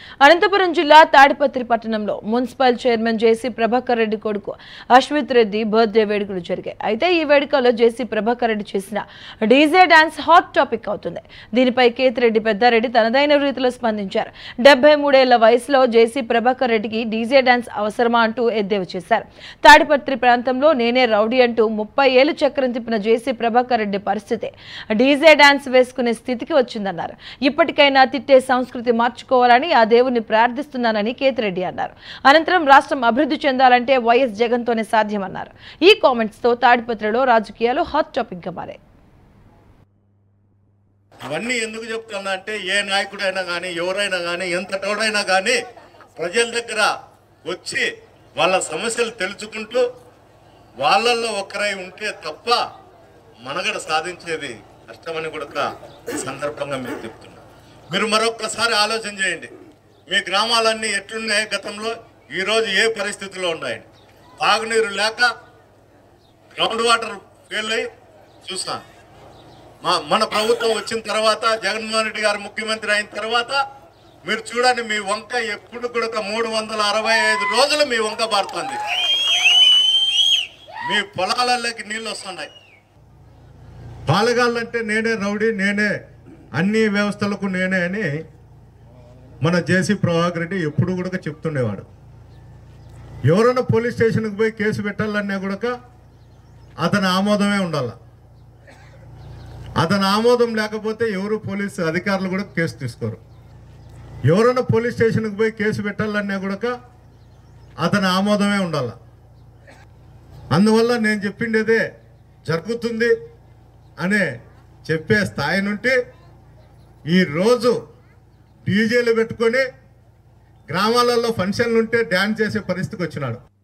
అనంతపురం జిల్లా తాడిపత్రి పట్టణంలో municipal chairman JC Prabhakar Reddy కొడుకు అశ్విత్ రెడ్డి బర్త్డే వేడుకలు జరిగాయి అయితే ఈ వేడుకలో జేసీ ప్రభాకర్ రెడ్డి చేసిన డీజే డాన్స్ హాట్ టాపిక్ అవుతుంది దీనిపై కేతిరెడ్డి పెద్దారెడ్డి తనదైన రీతిలో స్పందించారు డెబ్బై మూడేళ్ల వయసులో జేసీ ప్రభాకర్ రెడ్డికి డీజే డాన్స్ అవసరమా అంటూ ఎద్దేవా చేశారు తాడిపత్రి ప్రాంతంలో నేనే రౌడీ అంటూ ముప్పై ఏళ్లు చక్రం తిప్పిన జేసీ ప్రభాకర్ రెడ్డి పరిస్థితి డీజే డాన్స్ వేసుకునే స్థితికి వచ్చిందన్నారు ఇప్పటికైనా తిట్టే సంస్కృతి మార్చుకోవాలని ఆ దేవుణ్ణి ప్రార్థిస్తున్నానని కేతిరెడ్డి అన్నారు అనంతరం రాష్ట్రం అభివృద్ధి చెందాలంటే వైఎస్ జగన్తోనే సాధ్యమన్నారు ఈ కామెంట్స్ తో తాడిపత్రిలో రాజకీయాలు హాట్ టాపిక్ గా మారాయి ఇవన్నీ ఎందుకు చెప్తున్నా అంటే ఏ నాయకుడైనా కానీ ఎవరైనా కానీ ఎంత టోడైనా కానీ ప్రజల దగ్గర వచ్చి వాళ్ళ సమస్యలు తెలుసుకుంటూ వాళ్ళల్లో ఒక్కరై ఉంటే తప్ప మనగడ సాధించేది కష్టమని కూడా ఈ సందర్భంగా మీకు చెప్తున్నా మీరు మరొక్కసారి ఆలోచన చేయండి మీ గ్రామాలన్నీ ఎట్లున్నాయి గతంలో ఈరోజు ఏ పరిస్థితిలో ఉన్నాయండి తాగునీరు లేక గ్రౌండ్ వాటర్ ఫెయిల్ అయ్యి చూస్తాను మా మన ప్రభుత్వం వచ్చిన తర్వాత జగన్మోహన్ రెడ్డి గారు ముఖ్యమంత్రి అయిన తర్వాత మీరు చూడండి మీ వంక ఎప్పుడు కూడా మూడు వందల అరవై ఐదు రోజులు మీ వంక పారుతుంది మీ పొలాలలోకి నీళ్ళు వస్తున్నాయి పాలగాళ్ళంటే నేనే రౌడీ నేనే అన్ని వ్యవస్థలకు నేనే అని మన జేసీ ప్రభాకర్ రెడ్డి ఎప్పుడు కూడా చెప్తుండేవాడు ఎవరైనా పోలీస్ స్టేషన్కి పోయి కేసు పెట్టాలన్నా కూడా అతని ఆమోదమే ఉండాలి అతని ఆమోదం లేకపోతే ఎవరు పోలీసు అధికారులు కూడా కేసు తీసుకోరు ఎవరైనా పోలీస్ స్టేషన్కి పోయి కేసు పెట్టాలన్నా కూడా అతని ఆమోదమే ఉండాలి అందువల్ల నేను చెప్పిండేదే జరుగుతుంది అనే చెప్పే స్థాయి నుండి ఈరోజు డీజేలు పెట్టుకొని గ్రామాలలో ఫంక్షన్లు ఉంటే డ్యాన్స్ చేసే పరిస్థితికి వచ్చినాడు